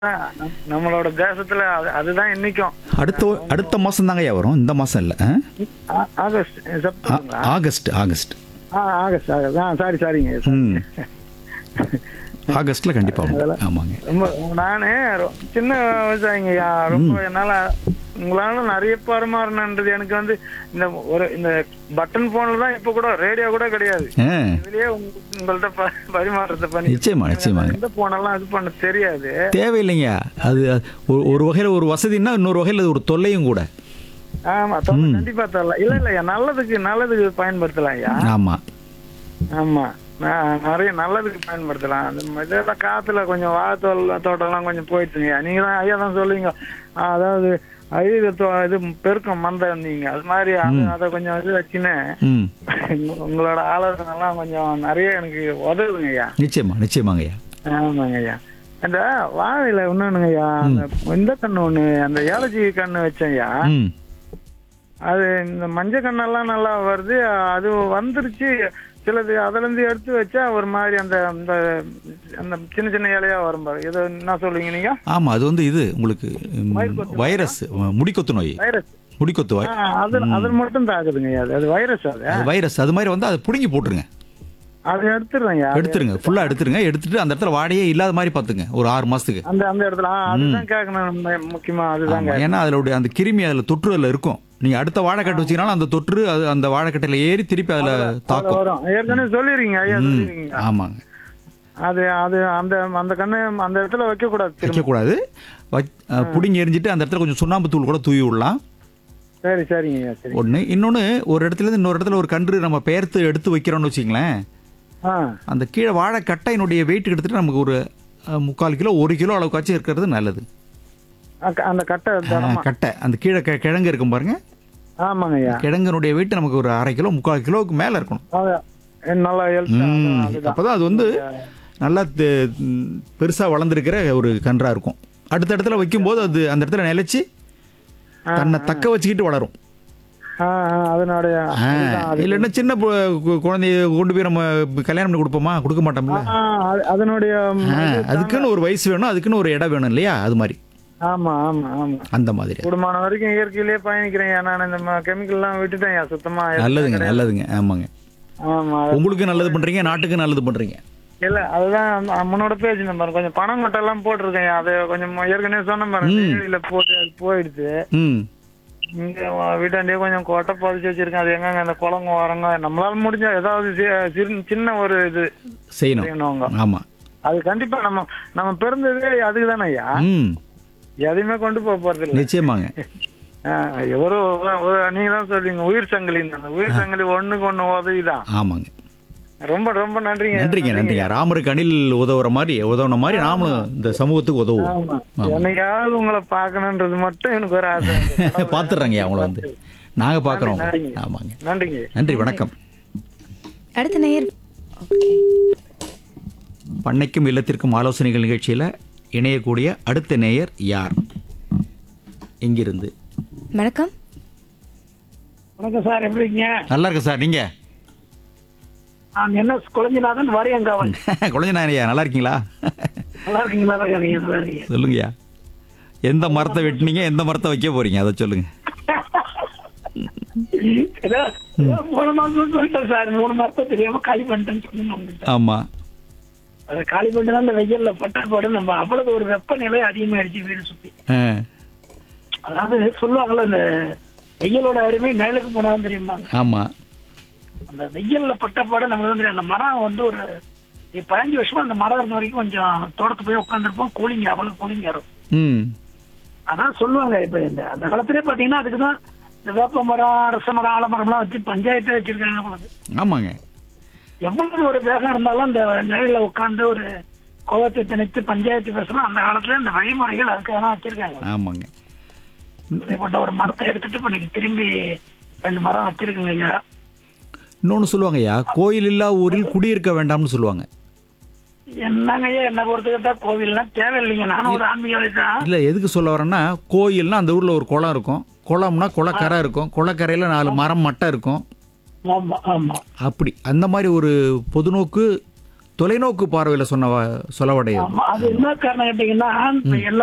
நம்- நம்மளோட தேசத்துல அது- அதுதான் இன்னைக்கும் அடுத்த அடுத்த மாதம் தாங்கய்யா வரும் இந்த மாதம் இல்லை ஆ- ஆகஸ்ட் செப்டம்பர் ஆகஸ்ட் ஆகஸ்ட் ஆ ஆகஸ்ட் ஆகஸ்ட் ஆ சாரி சாரிங்க ம் ஆகஸ்ட்டில் கண்டிப்பாக வரும் ஆமாங்க ரொம்ப நானு ரொ- சின்ன விவசாயிங்கய்யா ரொம்ப என்னால உங்களால நிறைய பரிமாறினது எனக்கு வந்து இந்த ஒரு இந்த பட்டன் போன்ல தான் இப்ப கூட ரேடியோ கூட கிடையாது ஆ இதுலயே உங்க- உங்கள்ட்ட ப- பரிமாற்றத்தை பண்ணி நிச்சயமா நிச்சயமாங்க எந்த போனெல்லாம் இது பண்ண தெரியாது தேவையில்லைங்க அது ஒரு- ஒரு வகையில் ஒரு வசதின்னா இன்னொரு வகையில் அது ஒரு தொல்லையும் கூட ஆமா தொ- கண்டிப்பா தரல இல்ல இல்லையா நல்லதுக்கு நல்லதுக்கு பயன்படுத்தலாம் ஐயா ஆமாம் ஆமா நான் நிறைய நல்லதுக்கு பயன்படுத்தலாம் அந்த ம- இதெல்லாம் காத்துல கொஞ்சம் வாழைத்தோல் தோட்டம்லாம் கொஞ்சம் போயிடுச்சுங்க நீங்க தான் ஐயா தான் சொல்லுவீங்க ஆ, அதாவது ஐய இது பெருக்கம் மந்தம் நீங்க அது மாதிரி அது- அதை கொஞ்சம் இது வச்சுன்னு ம் உங்க- உங்களோட ஆலோசனை எல்லாம் கொஞ்சம் நிறைய எனக்கு உதவுங்க ஐயா நிச்சயமா நிச்சயமாங்கய்யா ஆமாங்க ஐயா அந்த வாழையில இன்னொன்னுங்க ஐயா அந்த இந்த கண்ணு ஒண்ணு அந்த ஏலச்சி கண்ணு வச்சேன் ஐயா ம் அது இந்த மஞ்சள் கண்ணெல்லாம் நல்லா வருது அது வந்துருச்சு சிலது அதுல இருந்து எடுத்து வச்சா ஒரு மாதிரி அந்த அந்த அந்த சின்ன சின்ன இலையா வரும் பாரு ஏதோ என்ன சொல்லுவீங்க நீங்க ஆமாம் அது வந்து இது உங்களுக்கு ம், வைரஸ் முடிக்கொத்து நோய் வைரஸ் முடிக்கொத்து வாய் அது அது மட்டும் தாக்குதுங்க ஐயா அது அது வைரஸ் அது அது வைரஸ் அது மாதிரி வந்து அதை பிடுங்கி போட்டுருங்க அது எடுத்துடுறேங்க எடுத்துருங்க ஃபுல்லாக எடுத்துருங்க எடுத்துட்டு அந்த இடத்துல வாடையே இல்லாத மாதிரி பார்த்துங்க ஒரு ஆறு மாதத்துக்கு அந்த அந்த இடத்துல ஆ, அதுதான் கேட்கணும் மு- முக்கியமா அதுதான் ஆமா, ஏன்னா அதோட அந்த கிருமி அதில் தொற்று அதில் இருக்கும் நீங்கள் அடுத்த வாழைக்கட்டு வச்சீங்கனாலும் அந்த தொற்று அது அந்த வாழைக்கட்டையில் ஏறி திருப்பி அதில் கேட்கணும். தாக்கும் வரும் ஏற்கனவே சொல்லிருக்கீங்க ஐயா சொல்லிருக்கீங்க ஆமாங்க அது அது அந்த அந்த கண்ணு அந்த இடத்துல வைக்க கூடாது திரும்ப வைக்கக்கூடாது வச்- அஹ், பிடுங்கி எரிஞ்சிட்டு அந்த இடத்துல கொஞ்சம் சுண்ணாம்பு தூள் கூட தூவி விடலாம் சரி சரிங்க ஐயா சரி ஒன்று இன்னொன்று ஒரு இடத்துல இருந்து இன்னொரு இடத்துல ஒரு கன்று நம்ம பெயர்த்து எடுத்து வைக்கிறோம்னு வச்சிங்களேன் ஆ அந்த கீழே வாழைக்கட்டையினுடைய வெயிட் எடுத்துட்டு நமக்கு ஒரு அஹ், முக்கால் கிலோ ஒரு கிலோ அளவுக்காச்சும் இருக்கிறது நல்லது அக்க- அந்த கட்டை அஹ், தரமா கட்டை அந்த கீழே கி- கிழங்கு இருக்கும் பாருங்க ஆமாங்க ஐயா கிழங்கனுடைய வெயிட் நமக்கு ஒரு அரை கிலோ முக்கால் கிலோவுக்கு மேலே இருக்கணும் அது நல்லா ஹெல்த் ம் அதுதான் அப்பதான் அது வந்து நல்லா தெ- ம், பெருசா வளர்ந்துருக்கிற ஒரு கன்றா இருக்கும் அடுத்த இடத்துல வைக்கும்போது அது அந்த இடத்துல நிலைச்சு தன்னை தக்க வச்சுக்கிட்டு வளரும் ஆ, ஆ, அதனுடைய ஆ, இல்லைன்னா சின்ன பு- கு- குழந்தைய கொண்டு போய் நம்ம கல்யாணம் பண்ணி கொடுப்போமா கொடுக்க மாட்டோம்ல ஆ, அது- அதனுடைய ம், ஆ, அதுக்குன்னு ஒரு வயசு வேணும் அதுக்குன்னு ஒரு இடம் வேணும் இல்லையா அது மாதிரி ஆமா ஆமா ஆமா அந்த மாதிரி கூடுமான வரைக்கும் இயற்கையிலேயே பயணிக்கிறேன் நான் இந்த கெமிக்கல் எல்லாம் விட்டுட்டேன் ஐயா, சுத்தமா நல்லதுங்க நல்லதுங்க ஆமாங்க ஆமா உங்களுக்கு நல்லது பண்றீங்க நாட்டுக்கு நல்லது பண்றீங்க இல்ல அதுதான் அந்த அம்மனோட பேஜ் நம்பர் கொஞ்சம் பணம் கட்ட எல்லாம் போட்டிருக்கேன் ஐயா. அது கொஞ்சம் ஏற்கனவே சொன்ன பாருங்க தேயிலையில போட்டு அது போயிடுச்சு ம் இங்க வீட்டாண்டே கொஞ்சம் கொட்டை பதிச்சு வச்சிருக்கேன் அது எங்கங்க அந்த குளங்க வரங்க நம்மளால முடிஞ்ச ஏதாவது சி- சிறு- சின்ன ஒரு இது செய்யணும் செய்யணுங்க ஆமா அது கண்டிப்பா நம்ம நம்ம பிறந்ததே அதுக்கு தானே ஐயா ம் எதையுமே கொண்டு போக போறது இல்ல நிச்சயமாங்க ஒரு ஒரு- நீங்க தான் சொல்றீங்க உயிர் சங்கிலி அந்த உயிர் சங்கிலி ஒண்ணுக்கு ஒண்ணு உதவிதான் ஆமாங்க ரொம்ப ரொம்ப நன்றிங்க நன்றிங்க நன்றிங்க ராமருக்கு அணில் உதவுற மாதிரி உதவுன மாதிரி நாமளும் இந்த சமூகத்துக்கு உதவுவோம் ஆமா என்னைக்காவது உங்களை பார்க்கணுன்றது மட்டும் எனக்கு ஒரு ஆசை பார்த்துடுறாங்க அவங்கள வந்து நாங்க பார்க்குறோம் நன்றிங்க. ஆமாங்க நன்றிங்க நன்றி வணக்கம் அடுத்த நேயர் பண்ணைக்கும் இல்லத்திற்கும் ஆலோசனைகள் நிகழ்ச்சியில் இணையக்கூடிய அடுத்த நேயர் யார் இங்கிருந்து வணக்கம் வணக்கம் சார் எப்படி இருக்கீங்க நல்லா இருக்கு சார் நீங்க நான் என்ன குழந்தைநாதன் வரையங்காவல் குழந்தை நாயனையா நல்லா இருக்கீங்களா நல்லா இருக்கீங்களா நல்லா இருக்கீங்க சொல்லுங்கய்யா எந்த மரத்தை வெட்டினீங்க எந்த மரத்தை வைக்க போறீங்க அதை சொல்லுங்க ஏதோ ஏதோ மூணு மாசம் சொல்லிட்டேன் சார் மூணு மாசம் தெரியாம காலி பண்ணிட்டேன்னு சொன்னேன் ஆமா அது காலி பண்ணிட்டு தான் இந்த வெயில்ல பட்டா போட நம்ம அவ்வளவு ஒரு வெப்பநிலை அதிகமாயிடுச்சு வீடு சுத்தி ஆ, அதாவது சொல்லுவாங்கல்ல இந்த வெயிலோட அருமை மேலுக்கு போனாலும் தெரியுமா ஆமா அந்த வெயில்ல பட்ட பாட நமக்கு வந்து அந்த மரம் வந்து ஒரு இ- பதினஞ்சு வருஷமா அந்த மரம் இருந்த வரைக்கும் கொஞ்சம் தோட்டத்து போய் உட்காந்துருப்போம் கூலிங் அவ்வளவு கூலிங் வரும் ம் அதான் சொல்லுவாங்க இப்ப இந்த அந்த காலத்திலே பாத்தீங்கன்னா அதுக்குதான் இந்த வேப்ப மரம் அரச மரம் ஆலமரம்லாம் வச்சு பஞ்சாயத்து வச்சிருக்காங்க போல இருக்கு. ஆமாங்க எவ்வளவு ஒரு வேகம் இருந்தாலும் அந்த நிலையில உட்கார்ந்து ஒரு கோவத்தை திணித்து பஞ்சாயத்து பேசணும் அந்த காலத்துல இந்த வழிமுறைகள் அதுக்காக தான் வச்சிருக்காங்க ஆமாங்க இப்படிப்பட்ட ஒரு மரத்தை எடுத்துட்டு இப்ப நீங்க திரும்பி ரெண்டு மரம் வச்சிருக்கீங்க ஐயா இன்னொன்று சொல்லுவாங்கய்யா கோயில் இல்லா ஊரில் குடியிருக்க வேண்டாம்னு சொல்லுவாங்க என்னங்க ஐயா என்ன பொறுத்துக்கிட்டா கோவில்லாம் தேவையில்லைங்க நானும் ஒரு ஆன்மீகவாதி தான் இல்லை எதுக்கு சொல்ல வரேன்னா கோயில்னா அந்த ஊரில் ஒரு குளம் இருக்கும் குளம்னா குளக்கரை இருக்கும் குளக்கரையில் நாலு மரம் மட்டை இருக்கும் ஆமா ஆமா அப்படி அந்த மாதிரி ஒரு பொதுநோக்கு தொலைநோக்கு பார்வையில் சொன்ன வ- சொலவடையுது ஆமா அது என்ன காரணம் கேட்டீங்கன்னா இப்ப எல்லா